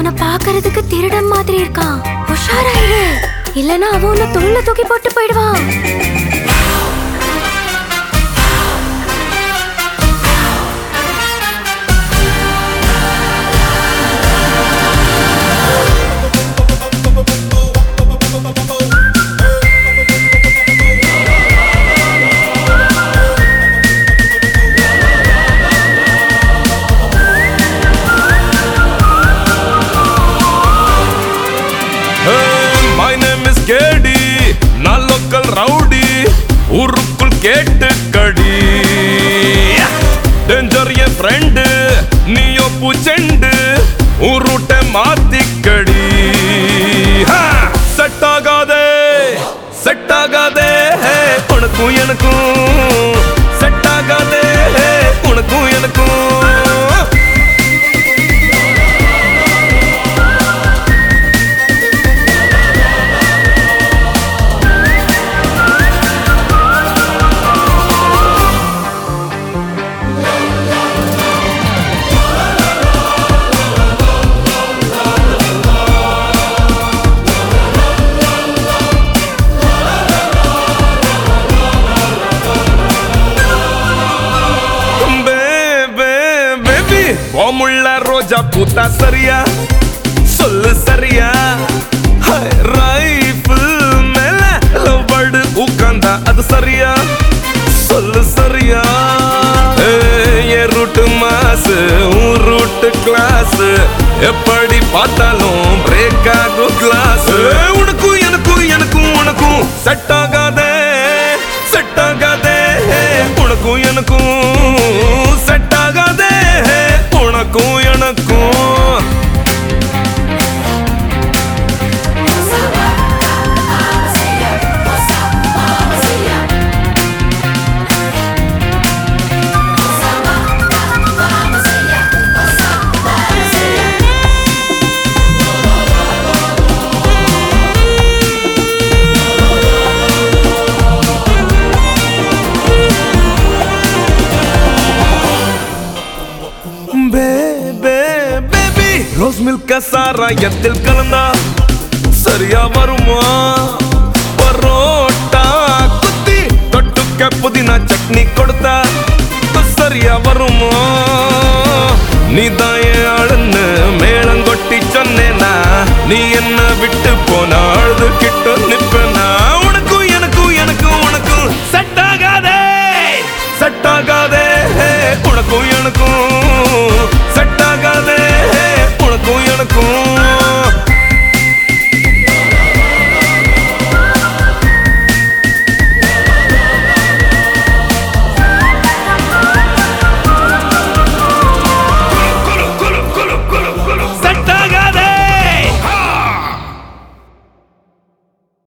அவனை பாக்குறதுக்கு திருடன் மாதிரி இருக்கான் உஷாராயிரு இல்லனா அவன் உன்னை தோல்ல தூக்கி போட்டு போயிடுவான் மை நேம் இஸ் கேடி நான் லோக்கல் ரவுடி ஊருக்குள் கேட்டு கடி டேஞ்சர் என் ஃப்ரெண்டு நீயோ பூச்செண்டு ஊருட்ட மாத்திக்கடி செட் ஆகாதே செட் ஆகாதே உனக்கும் எனக்கும் செட் ஆகாதே உனக்கும் எனக்கும் பேபி ஓமுள்ள ரோஜா பூத்தா சரியா சொல்லு சரியா ரைஃபிள் மேல லவ் பேர்டு உட்காந்தா அது சரியா சொல்லு சரியா என் ரூட்டு மாசு உன் ரூட்டு கிளாஸ் எப்படி பார்த்தாலும் பிரேக் ஆகும் கிளாஸ் உனக்கும் எனக்கும் எனக்கும் உனக்கும் செட் ஆகாதே செட் ஆகாதே உனக்கும் எனக்கும் செட் ஆகாதே உனக்கும் எனக்கும் பேபி ரோஸ் மில்க சாராயத்தில் கலந்தா சரியா வருமா பரோட்டா குத்தி தொட்டுக்க புதினா சட்னி கொடுத்தா சரியா வருமா நீ தான் என் ஆளுன்னு மேளம் கொட்டி சொன்னேனா நீ என்ன விட்டு போன அழுது கிட்ட நிப்பனா உனக்கும் எனக்கும் எனக்கும் உனக்கும் செட் ஆகாதே செட் ஆகாதே உனக்கும் எனக்கும்